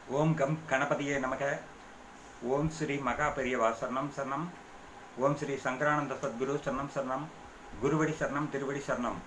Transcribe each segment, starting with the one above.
ஓம் come கணபதியே நமக ஓம் ஸ்ரீ மகா பெரியவா சரணம் சரணம் ஓம் ஸ்ரீ சங்கரானந்த சத்குரு சரணம் சரணம் குருவடி சரணம் திருவடி சரணம்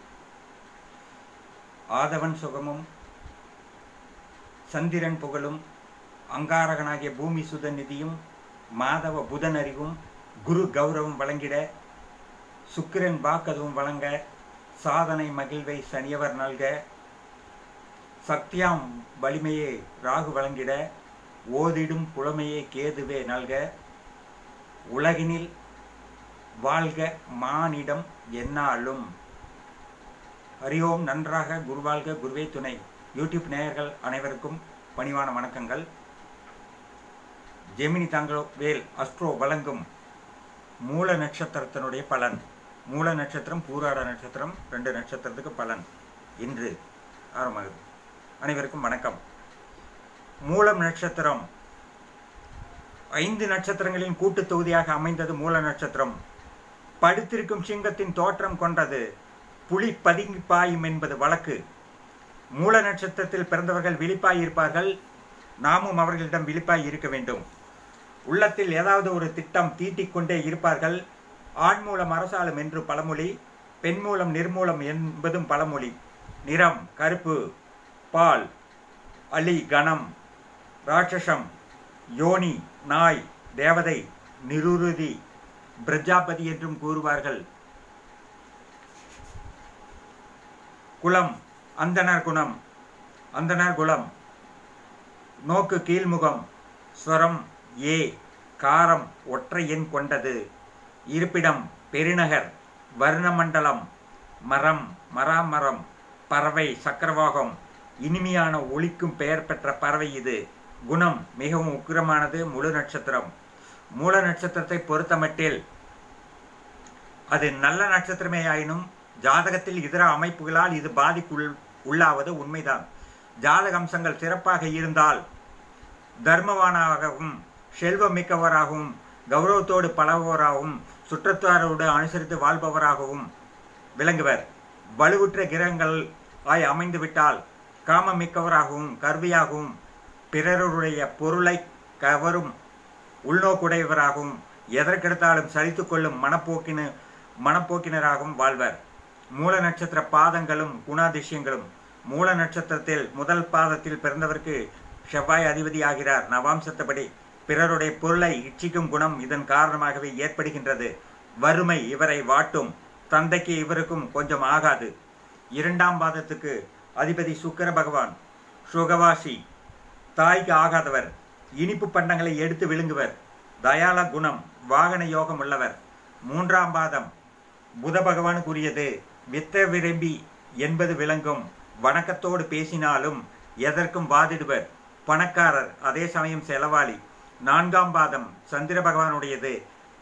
ஆதவன் சுகமும் சந்திரன் புகழும் அங்காரகனாகிய பூமி சுத நிதியும் மாதவ புதன் அறிவும் குரு கௌரவம் வழங்கிட சுக்கிரன் வாக்கதுவும் வழங்க சாதனை மகிழ்வை சனியவர் நல்க சக்தியாம் வலிமையே ராகு வழங்கிட ஓதிடும் புலமையே கேதுவே நல்க உலகினில் வாழ்க மானிடம் என்னாலும் ஹரிஓம் நன்றாக குருவாழ்க குருவே துணை யூடியூப் நேயர்கள் அனைவருக்கும் பணிவான வணக்கங்கள் ஜெமினி தாங்கோ வேல் அஸ்ட்ரோ வழங்கும் மூல நட்சத்திரத்தினுடைய பலன் மூல நட்சத்திரம் பூராட நட்சத்திரம் ரெண்டு நட்சத்திரத்துக்கு பலன் இன்று ஆரம்பமாகுது அனைவருக்கும் வணக்கம் மூலம் நட்சத்திரம் ஐந்து நட்சத்திரங்களின் கூட்டுத் தொகுதியாக அமைந்தது மூல நட்சத்திரம் படுத்திருக்கும் சிங்கத்தின் தோற்றம் கொண்டது புலி பதுங்கி பாயும் என்பது வழக்கு மூல நட்சத்திரத்தில் பிறந்தவர்கள் விழிப்பாய் இருப்பார்கள் நாமும் அவர்களிடம் விழிப்பாய் இருக்க வேண்டும் உள்ளத்தில் ஏதாவது ஒரு திட்டம் தீட்டிக்கொண்டே இருப்பார்கள் ஆண் மூலம் அரசாலும் என்று பழமொழி பெண் மூலம் நிர்மூலம் என்பதும் பழமொழி நிறம் கருப்பு பால் அலி கணம் ராட்சசம் யோனி நாய் தேவதை நிருருதி பிரஜாபதி என்றும் கூறுவார்கள் குலம் அந்தனர் குணம் அந்தனர் குலம் நோக்கு கீழ்முகம் ஸ்வரம் ஏ காரம் ஒற்றை எண் கொண்டது இருப்பிடம் பெருநகர் வர்ணமண்டலம் மரம் மராமரம் பறவை சக்கரவாகம் இனிமையான ஒளிக்கும் பெயர் பெற்ற பறவை இது குணம் மிகவும் உக்கிரமானது முழு நட்சத்திரம் மூல நட்சத்திரத்தை பொறுத்தமட்டில் அது நல்ல நட்சத்திரமே ஆயினும் ஜாதகத்தில் இதர அமைப்புகளால் இது பாதிக்குள் உள்ளாவது உண்மைதான் ஜாதக அம்சங்கள் சிறப்பாக இருந்தால் தர்மவானாகவும் செல்வம் மிக்கவராகவும் கௌரவத்தோடு பழகுவராகவும் சுற்றத்தாரோடு அனுசரித்து வாழ்பவராகவும் விளங்குவர் வலுவுற்ற கிரகங்கள் ஆய் அமைந்துவிட்டால் காமம் மிக்கவராகவும் கர்வியாகவும் பிறருடைய பொருளை கவரும் உள்நோக்குடையவராகவும் எதற்கெடுத்தாலும் சலித்து கொள்ளும் மனப்போக்கின மனப்போக்கினராகவும் வாழ்வர் மூல நட்சத்திர பாதங்களும் குணாதிசயங்களும் மூல நட்சத்திரத்தில் முதல் பாதத்தில் பிறந்தவருக்கு செவ்வாய் அதிபதி ஆகிறார் நவாம்சத்தபடி பிறருடைய பொருளை இச்சிக்கும் குணம் இதன் காரணமாகவே ஏற்படுகின்றது வறுமை இவரை வாட்டும் தந்தைக்கு இவருக்கும் கொஞ்சம் ஆகாது இரண்டாம் பாதத்துக்கு அதிபதி சுக்கர பகவான் சுகவாசி தாய்க்கு ஆகாதவர் இனிப்பு பண்டங்களை எடுத்து விழுங்குவர் தயால குணம் வாகன யோகம் உள்ளவர் மூன்றாம் பாதம் புத பகவானுக்குரியது வித்த விரும்பி என்பது விளங்கும் வணக்கத்தோடு பேசினாலும் எதற்கும் வாதிடுவர் பணக்காரர் அதே சமயம் செலவாளி நான்காம் பாதம் சந்திர பகவானுடையது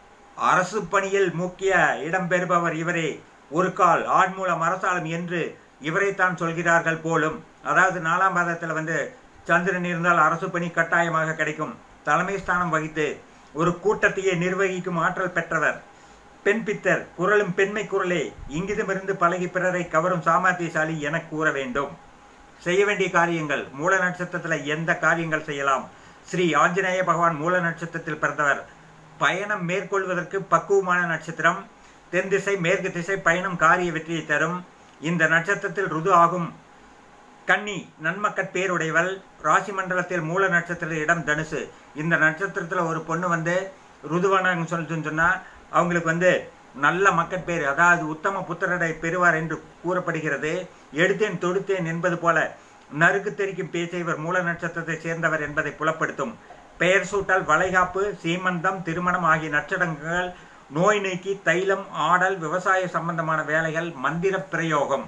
அரசு பணியில் முக்கிய இடம் பெறுபவர் இவரே ஒரு கால் ஆண் மூலம் அரசாலும் என்று இவரைத்தான் சொல்கிறார்கள் போலும் அதாவது நாலாம் பாதத்தில் வந்து சந்திரன் இருந்தால் அரசு பணி கட்டாயமாக கிடைக்கும் தலைமை ஸ்தானம் வகித்து ஒரு கூட்டத்தையே நிர்வகிக்கும் ஆற்றல் பெற்றவர் பெண் பித்தர் குரலும் பெண்மை குரலே இங்கிதமிருந்து பழகி பிறரை கவரும் சாமர்த்தியசாலி என கூற வேண்டும் செய்ய வேண்டிய காரியங்கள் மூல நட்சத்திரத்தில் எந்த காரியங்கள் செய்யலாம் ஸ்ரீ ஆஞ்சநேய பகவான் மூல நட்சத்திரத்தில் பிறந்தவர் பயணம் மேற்கொள்வதற்கு பக்குவமான நட்சத்திரம் தென் திசை மேற்கு திசை பயணம் காரிய வெற்றியை தரும் இந்த நட்சத்திரத்தில் ருது ஆகும் கன்னி நன்மக்கட் பேருடையவள் ராசி மண்டலத்தில் மூல நட்சத்திர இடம் தனுசு இந்த நட்சத்திரத்தில் ஒரு பொண்ணு வந்து ருதுவானாங்க சொல்லிட்டு சொன்னால் அவங்களுக்கு வந்து நல்ல மக்கட்பேர் அதாவது உத்தம புத்திரரை பெறுவார் என்று கூறப்படுகிறது எடுத்தேன் தொடுத்தேன் என்பது போல நறுக்கு தெரிக்கும் பேச்சை இவர் மூல நட்சத்திரத்தை சேர்ந்தவர் என்பதை புலப்படுத்தும் பெயர் சூட்டல் வளைகாப்பு சீமந்தம் திருமணம் ஆகிய நட்சத்திரங்கள் நோய் நீக்கி தைலம் ஆடல் விவசாய சம்பந்தமான வேலைகள் மந்திர பிரயோகம்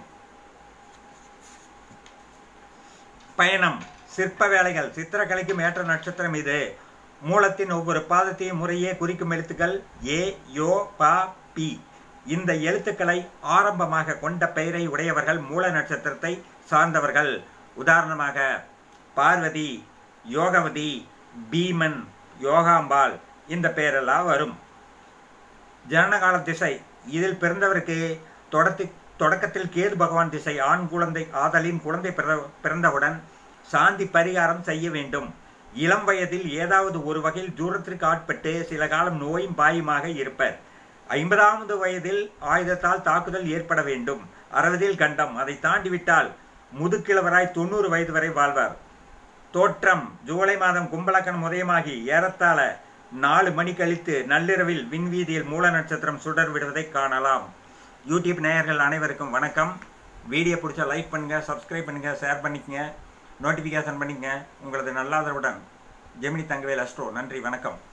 பயணம் சிற்ப வேலைகள் சித்திரக்கலைக்கும் ஏற்ற நட்சத்திரம் இது மூலத்தின் ஒவ்வொரு பாதத்தையும் முறையே குறிக்கும் எழுத்துக்கள் ஏ யோ பா பி இந்த எழுத்துக்களை ஆரம்பமாக கொண்ட பெயரை உடையவர்கள் மூல நட்சத்திரத்தை சார்ந்தவர்கள் உதாரணமாக பார்வதி யோகவதி பீமன் யோகாம்பாள் இந்த பெயரெல்லாம் வரும் ஜனனகால திசை இதில் பிறந்தவருக்கு தொடர்த்தி தொடக்கத்தில் கேது பகவான் திசை ஆண் குழந்தை ஆதலின் குழந்தை பிற- பிறந்தவுடன் சாந்தி பரிகாரம் செய்ய வேண்டும் இளம் வயதில் ஏதாவது ஒரு வகையில் தூரத்திற்கு ஆட்பட்டு சில காலம் நோயும் பாயுமாக இருப்பர் ஐம்பதாவது வயதில் ஆயுதத்தால் தாக்குதல் ஏற்பட வேண்டும் அறுபதில் கண்டம் அதை தாண்டிவிட்டால் முதுக்கிழவராய் தொண்ணூறு வயது வரை வாழ்வார் தோற்றம் ஜூலை மாதம் கும்பலக்கணம் உதயமாகி ஏறத்தாழ நாலு மணி கழித்து நள்ளிரவில் விண்வீதியில் மூல நட்சத்திரம் சுடர் விடுவதை காணலாம் யூடியூப் நேயர்கள் அனைவருக்கும் வணக்கம் வீடியோ பிடிச்சா லைக் பண்ணுங்க சப்ஸ்கிரைப் பண்ணுங்க ஷேர் பண்ணிக்கங்க நோட்டிஃபிகேஷன் பண்ணிக்கங்க உங்களது நல்லாதரவுடன் ஜெமினி தங்கவேல் அஸ்ட்ரோ நன்றி வணக்கம்